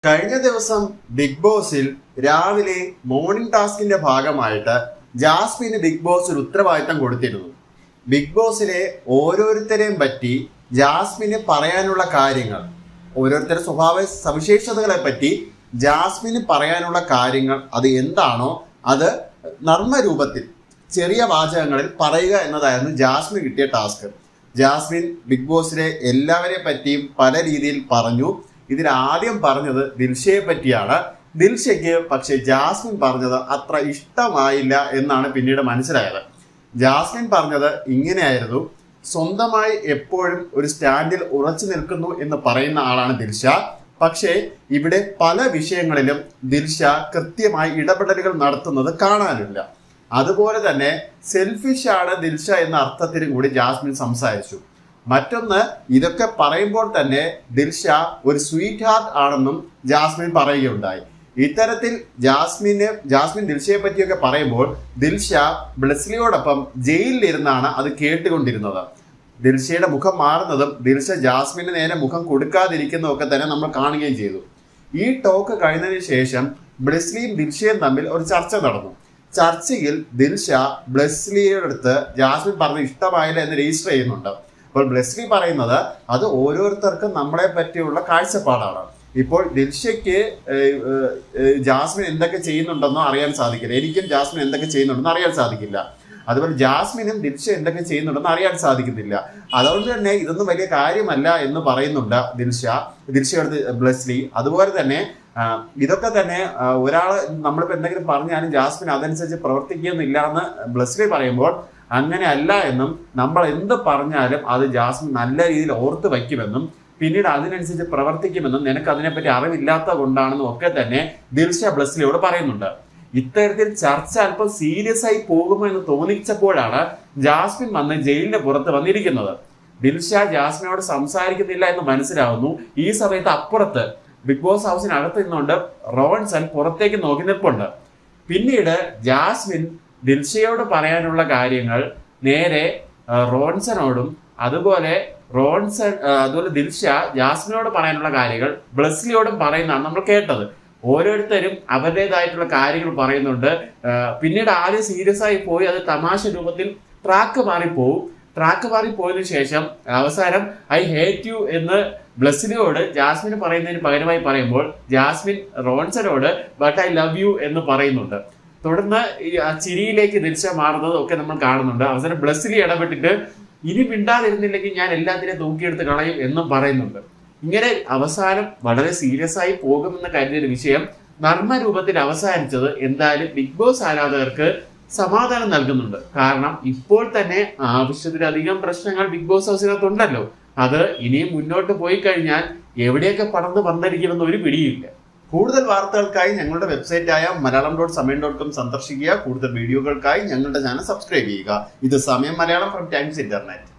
കഴിഞ്ഞ ദിവസം ബിഗ് ബോസിൽ രാവിലെ മോർണിംഗ് ടാസ്കിന്റെ ഭാഗമായിട്ട് ജാസ്മിന് ബിഗ് ബോസ് ഒരു ഉത്തരവാദിത്തം കൊടുത്തിരുന്നു ബിഗ് ബോസിലെ ഓരോരുത്തരെയും പറ്റി ജാസ്മിന് പറയാനുള്ള കാര്യങ്ങൾ ഓരോരുത്തരുടെ സ്വഭാവ സവിശേഷതകളെ പറ്റി ജാസ്മിന് പറയാനുള്ള കാര്യങ്ങൾ അത് എന്താണോ അത് നർമ്മരൂപത്തിൽ ചെറിയ വാചകങ്ങളിൽ പറയുക എന്നതായിരുന്നു ജാസ്മിന് കിട്ടിയ ടാസ്ക് ജാസ്മിൻ ബിഗ് ബോസിലെ എല്ലാവരെ പറ്റിയും പല രീതിയിൽ പറഞ്ഞു ഇതിൽ ആദ്യം പറഞ്ഞത് ദിൽഷയെ പറ്റിയാണ് ദിൽഷയ്ക്ക് പക്ഷെ ജാസ്മിൻ പറഞ്ഞത് അത്ര ഇഷ്ടമായില്ല എന്നാണ് പിന്നീട് മനസ്സിലായത് ജാസ്മിൻ പറഞ്ഞത് ഇങ്ങനെയായിരുന്നു സ്വന്തമായി എപ്പോഴും ഒരു സ്റ്റാൻഡിൽ ഉറച്ചു നിൽക്കുന്നു എന്ന് പറയുന്ന ആളാണ് ദിൽഷ പക്ഷേ ഇവിടെ പല വിഷയങ്ങളിലും ദിൽഷ കൃത്യമായി ഇടപെടലുകൾ നടത്തുന്നത് കാണാനില്ല അതുപോലെ തന്നെ സെൽഫിഷ് ആണ് ദിൽഷ എന്ന അർത്ഥത്തിലും കൂടി ജാസ്മിൻ സംസാരിച്ചു മറ്റൊന്ന് ഇതൊക്കെ പറയുമ്പോൾ തന്നെ ദിൽഷ ഒരു സ്വീറ്റ് ഹാർട്ട് ആണെന്നും ജാസ്മിൻ പറയുകയുണ്ടായി ഇത്തരത്തിൽ ജാസ്മിന് ജാസ്മിൻ ദിൽഷയെ പറ്റിയൊക്കെ പറയുമ്പോൾ ദിൽഷ ബ്ലെസ്ലിയോടൊപ്പം ജയിലിലിരുന്നാണ് അത് കേട്ടുകൊണ്ടിരുന്നത് ദിൽഷയുടെ മുഖം മാറുന്നതും ദിൽഷ ജാസ്മിന് നേരെ മുഖം കൊടുക്കാതിരിക്കുന്നതും ഒക്കെ തന്നെ നമ്മൾ കാണുകയും ചെയ്തു ഈ ടോക്ക് കഴിഞ്ഞതിന് ശേഷം ബ്ലെസ്ലിയും ദിൽഷയും തമ്മിൽ ഒരു ചർച്ച നടന്നു ചർച്ചയിൽ ദിൽഷ ബ്ലെസ്ലിയുടെ അടുത്ത് ജാസ്മിൻ പറഞ്ഞ ഇഷ്ടമായില്ല എന്ന് രജിസ്റ്റർ ചെയ്യുന്നുണ്ട് അപ്പോൾ ബ്ലെസ്ലി പറയുന്നത് അത് ഓരോരുത്തർക്കും നമ്മളെ പറ്റിയുള്ള കാഴ്ചപ്പാടാണ് ഇപ്പോൾ ദിൽഷയ്ക്ക് ഏഹ്, ഏഹ്, ജാസ്മിൻ എന്തൊക്കെ ചെയ്യുന്നുണ്ടെന്നോ അറിയാൻ സാധിക്കില്ല എനിക്കും ജാസ്മിൻ എന്തൊക്കെ ചെയ്യുന്നുണ്ടെന്ന് അറിയാൻ സാധിക്കില്ല അതുപോലെ ജാസ്മിനും ദിൽഷ എന്തൊക്കെ ചെയ്യുന്നുണ്ടെന്ന് അറിയാൻ സാധിക്കുന്നില്ല അതുകൊണ്ട് തന്നെ ഇതൊന്നും വലിയ കാര്യമല്ല എന്ന് പറയുന്നുണ്ട് ദിൽഷ ദിൽഷയുടെ ബ്ലെസ്ലി അതുപോലെ തന്നെ ആ, ഇതൊക്കെ തന്നെ ആ, ഒരാള് നമ്മളിപ്പോൾ എന്തെങ്കിലും പറഞ്ഞാലും ജാസ്മിൻ അതനുസരിച്ച് പ്രവർത്തിക്കുന്നില്ല എന്ന് ബ്ലെസ്ലി പറയുമ്പോൾ അങ്ങനെ അല്ല എന്നും നമ്മൾ എന്ത് പറഞ്ഞാലും അത് ജാസ്മിൻ നല്ല രീതിയിൽ ഓർത്ത് വയ്ക്കുമെന്നും പിന്നീട് അതിനനുസരിച്ച് പ്രവർത്തിക്കുമെന്നും നിനക്ക് അതിനെപ്പറ്റി അറിവില്ലാത്ത കൊണ്ടാണെന്നും ഒക്കെ തന്നെ ദിൽഷ ബ്ലസ്ലിയോട് പറയുന്നുണ്ട് ഇത്തരത്തിൽ ചർച്ച അല്പം സീരിയസ് ആയി പോകുമോ എന്ന് തോന്നിച്ചപ്പോഴാണ് ജാസ്മിൻ വന്ന് ജയിലിന്റെ പുറത്ത് വന്നിരിക്കുന്നത് ദിൽഷ ജാസ്മിനോട് സംസാരിക്കുന്നില്ല എന്ന് മനസ്സിലാവുന്നു ഈ സമയത്ത് അപ്പുറത്ത് ബിഗ് ബോസ് ഹൗസിനകത്ത് നിന്നുകൊണ്ട് റോൺസൺ പുറത്തേക്ക് നോക്കി നിൽപ്പുണ്ട് പിന്നീട് ജാസ്മിൻ ദിൽഷയോട് പറയാനുള്ള കാര്യങ്ങൾ നേരെ ആ, റോൺസനോടും അതുപോലെ റോൺസൺ ആ, അതുപോലെ ദിൽഷ ജാസ്മിനോട് പറയാനുള്ള കാര്യങ്ങൾ ബ്ലസ്ലിയോടും പറയുന്നതാണ് നമ്മൾ കേട്ടത് ഓരോരുത്തരും അവരുടേതായിട്ടുള്ള കാര്യങ്ങൾ പറയുന്നുണ്ട് ആ, പിന്നീട് ആദ്യം സീരിയസ് ആയി പോയി അത് തമാശ രൂപത്തിൽ ട്രാക്ക് മാറിപ്പോവും ട്രാക്ക് മാറി പോയതിനു ശേഷം അവസാനം ഐ ഹേറ്റ് യു എന്ന് ബ്ലസ്സിനോട് ജാസ്മിന് പറയുന്നതിന് പകരമായി പറയുമ്പോൾ ജാസ്മിൻ റോൺസനോട് ബട്ട് ഐ ലവ് യു എന്ന് പറയുന്നുണ്ട് തുടർന്ന് ഈ ആ ചിരിയിലേക്ക് ദിൽഷ മാറുന്നതും ഒക്കെ നമ്മൾ കാണുന്നുണ്ട് അവസാനം ബ്ലസ്സിലി ഇടപെട്ടിട്ട് ഇനി മിണ്ടാതിരുന്നില്ലെങ്കിൽ ഞാൻ എല്ലാത്തിനെയും തൂക്കിയെടുത്ത് കളയും എന്നും പറയുന്നുണ്ട് ഇങ്ങനെ അവസാനം വളരെ സീരിയസ് ആയി പോകുമെന്ന് കരുതിയ വിഷയം നർമ്മ രൂപത്തിൽ അവസാനിച്ചത് എന്തായാലും ബിഗ് ബോസ് ആരാധകർക്ക് സമാധാനം നൽകുന്നുണ്ട് കാരണം ഇപ്പോൾ തന്നെ ആവശ്യത്തിലധികം പ്രശ്നങ്ങൾ ബിഗ് ബോസ് ഹൗസിനകത്തുണ്ടല്ലോ അത് ഇനിയും മുന്നോട്ട് പോയി കഴിഞ്ഞാൽ എവിടെയൊക്കെ പടർന്ന് വന്നിരിക്കുമെന്ന് ഒരു പിടിയില്ല കൂടുതൽ വാർത്തകൾക്കായി ഞങ്ങളുടെ വെബ്സൈറ്റായ Malayalam dot Samayam dot com സന്ദർശിക്കുക കൂടുതൽ വീഡിയോകൾക്കായി ഞങ്ങളുടെ ചാനൽ സബ്സ്ക്രൈബ് ചെയ്യുക ഇത് സമയം മലയാളം ഫ്രം ടൈംസ് ഇന്റർനെറ്റ്